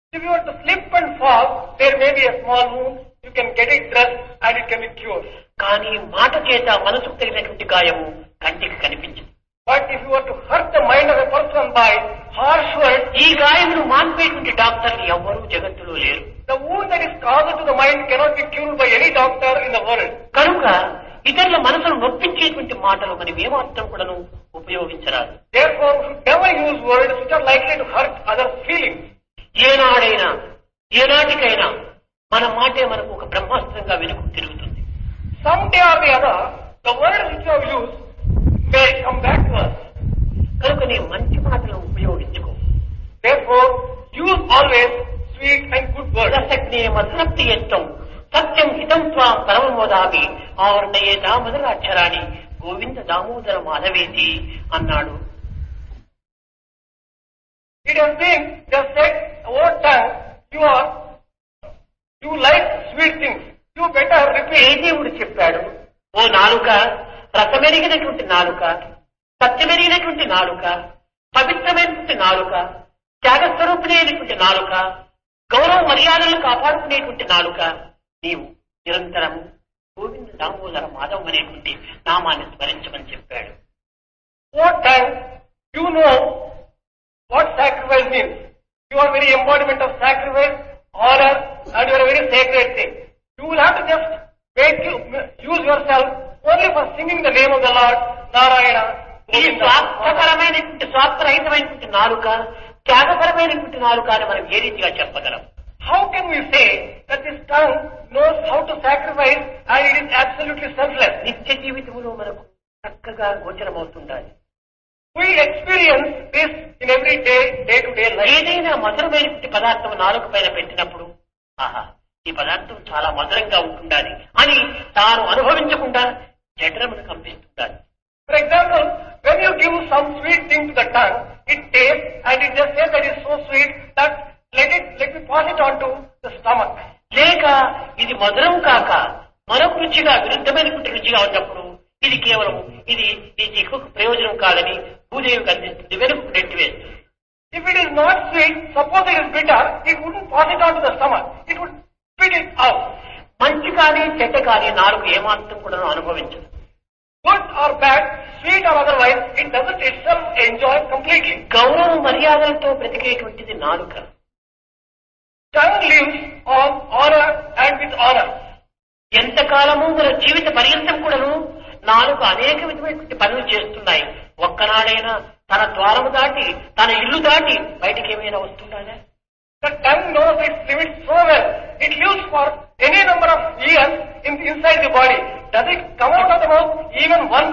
If you were to slip and fall, there may be a small wound, you can get it dressed and it can be cured. కానీ మాట చేత మనసుకు తగినటువంటి గాయము కంటికి కనిపించదు But if you were to hurt the mind of a person by harsh words, ఈ గాయమును మాన్పేటువంటి డాక్టర్లు ఎవ్వరూ జగత్తులో లేరు the wound that is caused to the mind cannot be cured by any doctor in the world. కనుక ఇతరుల మనసును నొప్పించేటువంటి మాటలు మనం ఏమాత్రం కూడాను ఉపయోగించరాదు Therefore, we should never use words which are likely to hurt others' feelings. ఏనాడైనా ఏనాటికైనా మన మాటే మనకు ఒక బ్రహ్మాస్త్రంగా వెనుక తిరుగుతుంది Someday or the other, the words which you have used may come back to us. కనుక నీ మంచి మాటలను ఉపయోగించుకో Therefore, use always sweet and good words. రసజ్ఞే మధురప్తి ఎత్తం సత్యం హితం త్వాం పరమమోదామి ఆవర్ణయే దామోదర అక్షరాన్ని గోవింద దామోదర మాధవేతి అన్నాడు It has been just said over time, you are, you like sweet things. You better A repeat. దేవుడు చెప్పాడు ఓ నాలుక రసమెరిగినటువంటి నాలుక సత్యమెరిగినటువంటి నాలుక పవిత్రమైనటువంటి నాలుక త్యాగస్వరూపిణి అయినటువంటి నాలుక గౌరవ మర్యాదలను కాపాడుకునేటువంటి నాలుక నీవు నిరంతరం గోవింద దామోదర మాధవ్ అనేటువంటి నామాన్ని స్మరించమని చెప్పాడు Over time, you know what sacrifice means. You are very embodiment of sacrifice, honor, and you are a very sacred thing. You will have to just make you, use yourself only for singing the name of the Lord, Narayana. ఈ Govinda. స్వార్థపరమైనటువంటి స్వార్థరహితమైనటువంటి నాలుక త్యాగపరమైనటువంటి నాలుక అని మనం ఏ రీతిగా చెప్పగలం How can we say that this tongue knows how to sacrifice and it is absolutely selfless? నిత్య జీవితంలో మనకు చక్కగా గోచరమవుతుండాలి We experience this in every day, day to day life. ఏదైనా మధురమైనటువంటి పదార్థం నాలుక పైన పెట్టినప్పుడు ఆహా ఈ పదార్థం చాలా మధురంగా ఉంటుండాలి అని తాను అనుభవించకుండా జఠరమును కంపిస్తుండాలి For example, when you give some sweet thing to the tongue, it tastes and it just says that it's so sweet that let it, let me pass it on to the stomach. లేక ఇది మధురం కాక మరొక రుచిగా విరుద్ధమైనటువంటి రుచిగా ఉన్నప్పుడు ఇది కేవలం ఇది ఈ జిహ్వకు ప్రయోజనం కాదని భూదేవికి అందిస్తుంది వెనుక నెట్టివేస్తుంది If it is not sweet, suppose it is bitter, it wouldn't pass it on to the stomach. It would spit it out. మంచి కానీ చెడ్డ కానీ నాలుగు ఏమాత్రం కూడా అనుభవించదు Good or bad, sweet or otherwise, it doesn't itself enjoy completely. గౌరవ మర్యాదలతో బ్రతికేటువంటిది నాలుక Tongue lives on honor and with honor. ఎంతకాలము మన జీవిత పర్యంతం కూడాను నాలుగు అనేక విధమైనటువంటి పనులు చేస్తున్నాయి ఒక్కనాడైనా తన ద్వారము దాటి తన ఇల్లు దాటి బయటికి ఏమైనా వస్తుందా The tongue knows its limits so well. It lives for any number of years in, inside the body. Does it come out of the mouth even once?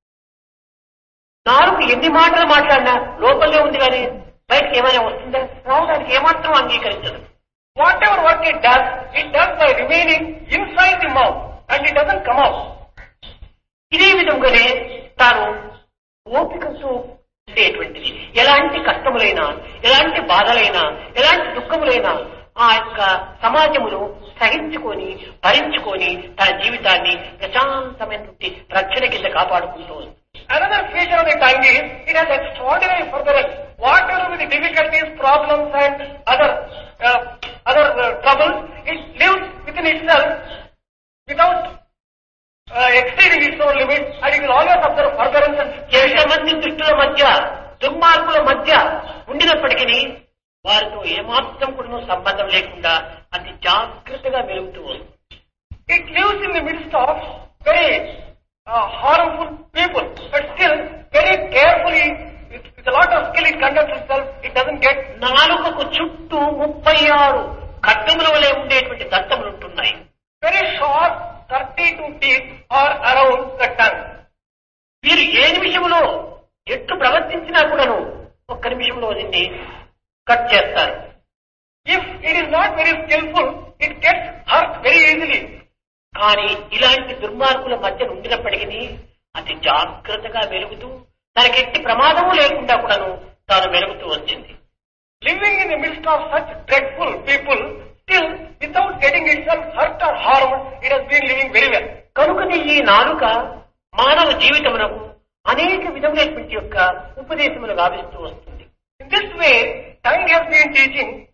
నాలుగు ఎన్ని మాటలు మాట్లాడినా లోపలే ఉంది కానీ బయటికి ఏమైనా వస్తుందా రావడానికి ఏమాత్రం అంగీకరించదు Whatever work it does, it does by remaining inside the mouth and it doesn't come out. ఇదే విధంగానే తాను ఓపికతో ఉండేటువంటిది ఎలాంటి కష్టములైనా ఎలాంటి బాధలైనా ఎలాంటి దుఃఖములైనా ఆ యొక్క సమాజమును సహించుకొని భరించుకొని తన జీవితాన్ని ప్రశాంతమైనటువంటి రక్షణ కింద కాపాడుకుంటూ ఉంది Another feature of the tongue is it has extraordinary furtherance. Whatever with the difficulties, problems and other uh, other uh, troubles, it lives within itself without uh, exceeding its own limits and it will always observe furtherance and situation. ఎంతమంది దుష్టుల మధ్య దుర్మార్గుల మధ్య ఉండినప్పటికీ వారితో ఏమాత్రం కూడా సంబంధం లేకుండా అతి జాగ్రత్తగా మెలుగుతూ ఉంది It lives in the midst of very uh, harmful people, but still very carefully, with, with a lot of skill, it conducts itself. It doesn't get. నాలుకకు చుట్టూ ముప్పై ఆరు ఖడ్గముల వలె ఉండేటువంటి దంతములు ఉంటున్నాయి Very short, 32 teeth are around the tongue. వీరు ఏ నిమిషంలో ఎట్లు ప్రవర్తించినా కూడాను ఒక్క నిమిషంలో దీన్ని కట్ చేస్తారు If it is not very skillful, it gets hurt very easily. కానీ ఇలాంటి దుర్మార్గుల మధ్య ఉండినప్పటికీ అతి జాగ్రత్తగా వెలుగుతూ తనకెట్టి ప్రమాదము లేకుండా కూడాను తాను వెలుగుతూ వచ్చింది Living in the midst of such dreadful people, still, without getting itself hurt or harmed, it has been living very well. కనుకని ఈ నాలుక మానవ జీవితమునకు అనేక విధములైనటువంటి యొక్క ఉపదేశములు గావిస్తూ వస్తుంది In this way, tongue has been teaching